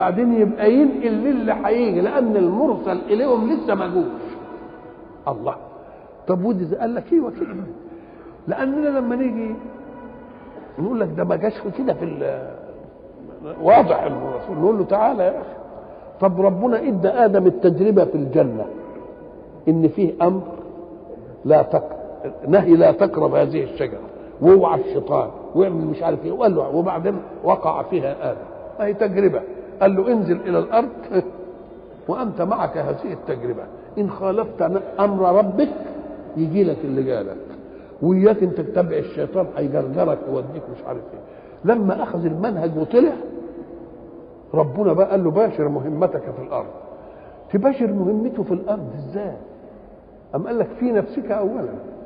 بعدين يبقى ينقل للي هيجي لان المرسل اليهم لسه ما جوش الله طب ودي قال لك ايوه كده لاننا لما نيجي نقول لك ده ما جاش كده في ال- واضح الرسول نقول له تعالى يا اخي طب ربنا ادى ادم التجربه في الجنه ان فيه امر لا تق... نهي لا تقرب هذه الشجره واوعى الشيطان واعمل مش عارف ايه وقال له وبعدين وقع فيها ادم هي تجربه قال له انزل الى الارض وانت معك هذه التجربه ان خالفت امر ربك يجي لك اللي جالك وياك انت تتبع الشيطان هيجرجرك يوديك مش عارف ايه لما اخذ المنهج وطلع ربنا بقى قال له باشر مهمتك في الارض تباشر مهمته في الارض ازاي أم قال لك في نفسك اولا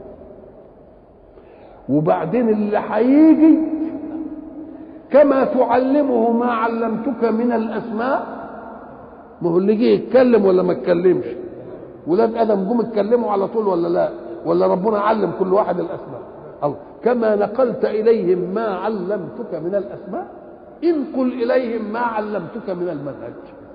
وبعدين اللي هيجي كما تعلمه ما علمتك من الاسماء ما هو اللي جه يتكلم ولا ما اتكلمش ولاد ادم جم اتكلموا على طول ولا لا ولا ربنا علم كل واحد الاسماء الله كما نقلت اليهم ما علمتك من الاسماء انقل اليهم ما علمتك من المنهج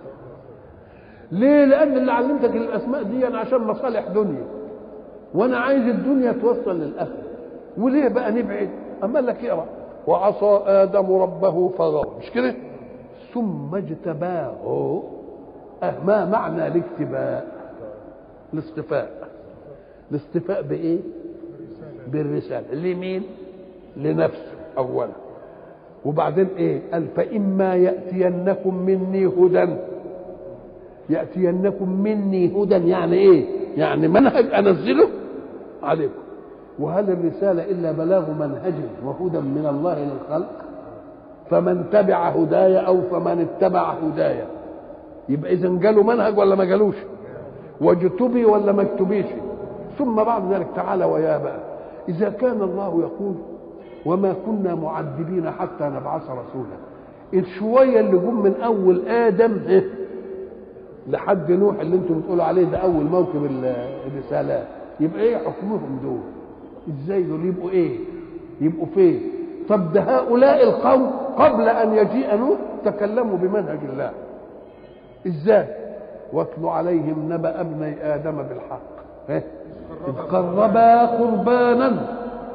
ليه لان اللي علمتك الاسماء دي أنا عشان مصالح دنيا وانا عايز الدنيا توصل للاخره وليه بقى نبعد اما قال لك اقرا وعصى ادم ربه فغوى مش كده ثم اجتباه أه ما معنى الاجتباء الاصطفاء الاصطفاء بايه بالرساله لمين لنفسه اولا وبعدين ايه قال فاما ياتينكم مني هدى ياتينكم مني هدى يعني ايه يعني منهج انزله عليكم وهل الرساله الا بلاغ منهج وهدى من الله للخلق فمن تبع هدايا او فمن اتبع هدايا يبقى اذا جاله منهج ولا ما جالوش واجتبي ولا ما اكتبيش ثم بعد ذلك تعالى ويا بقى اذا كان الله يقول وما كنا معذبين حتى نبعث رسولا الشويه اللي جم من اول ادم إيه؟ لحد نوح اللي انتم بتقولوا عليه ده اول موكب ال- الرسالات يبقى ايه حكمهم دول ازاي دول يبقوا ايه يبقوا فين طب ده هؤلاء القوم قبل ان يجيء نوح تكلموا بمنهج الله ازاي واتل عليهم نبأ ابني ادم بالحق إيه؟ اذ قربا قربانا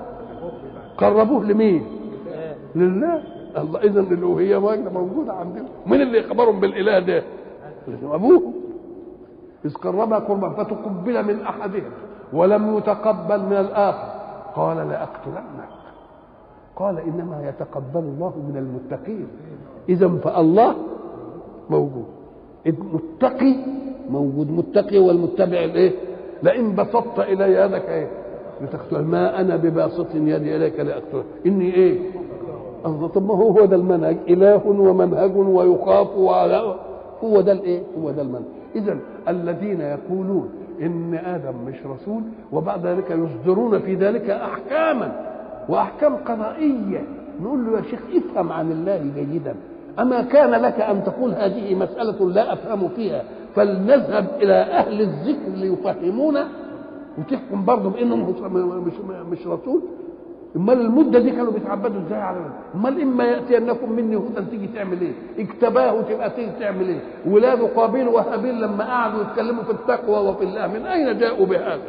قربوه لمين لله الله اذا الالوهيه واجده موجوده عندنا مين اللي يخبرهم بالاله ده ابوه اذ قربا قربا فتقبل من احدهم ولم يتقبل من الاخر قال لاقتلنك قال انما يتقبل الله من المتقين اذا فالله موجود المتقي موجود متقي والمتبع الايه لئن بسطت الي يدك ايه لتقتل ما انا بباسط يدي اليك لاقتلك اني ايه الله طب ما هو هو ده المنهج اله ومنهج ويخاف وعلى هو ده الايه هو ده المنهج اذا الذين يقولون ان ادم مش رسول وبعد ذلك يصدرون في ذلك احكاما واحكام قضائيه نقول له يا شيخ افهم عن الله جيدا اما كان لك ان تقول هذه مساله لا افهم فيها فلنذهب الى اهل الذكر ليفهمونا وتحكم برضه بانه مش مش مش رسول امال المده دي كانوا بيتعبدوا ازاي على امال اما ياتينكم مني هدى تيجي تعمل ايه اجتباه تبقى تيجي تعمل ايه ولاد قابيل وهابيل لما قعدوا يتكلموا في التقوى وفي الله من اين جاءوا بهذا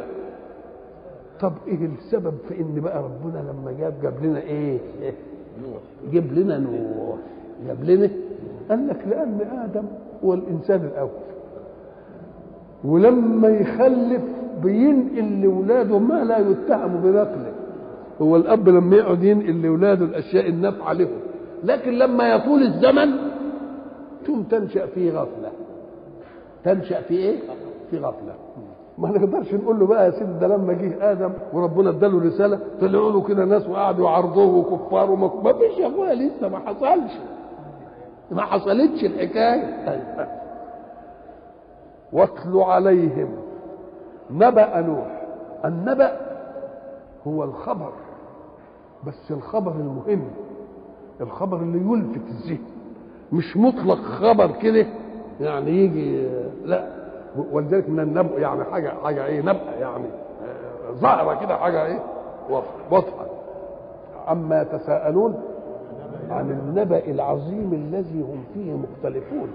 طب ايه السبب في ان بقى ربنا لما جاب جاب لنا ايه جاب لنا نوح جاب لنا قال لك لان ادم هو الانسان الاول ولما يخلف بينقل لاولاده ما لا يتهم بنقله هو الاب لما يقعد ينقل لاولاده الاشياء النافعه لهم لكن لما يطول الزمن ثم تنشا في غفله تنشا في ايه في غفله ما نقدرش نقول له بقى يا سيدي ده لما جه ادم وربنا اداله رساله طلعوا له كده ناس وقعدوا يعرضوه وكفار وما ما فيش يا اخويا لسه ما حصلش ما حصلتش الحكايه واتل عليهم نبأ نوح النبأ هو الخبر بس الخبر المهم الخبر اللي يلفت الذهن مش مطلق خبر كده يعني يجي لا ولذلك من النبأ يعني حاجه حاجه ايه نبأ يعني آه، ظاهره كده حاجه ايه واضحه عما يتساءلون عن النبأ العظيم الذي هم فيه مختلفون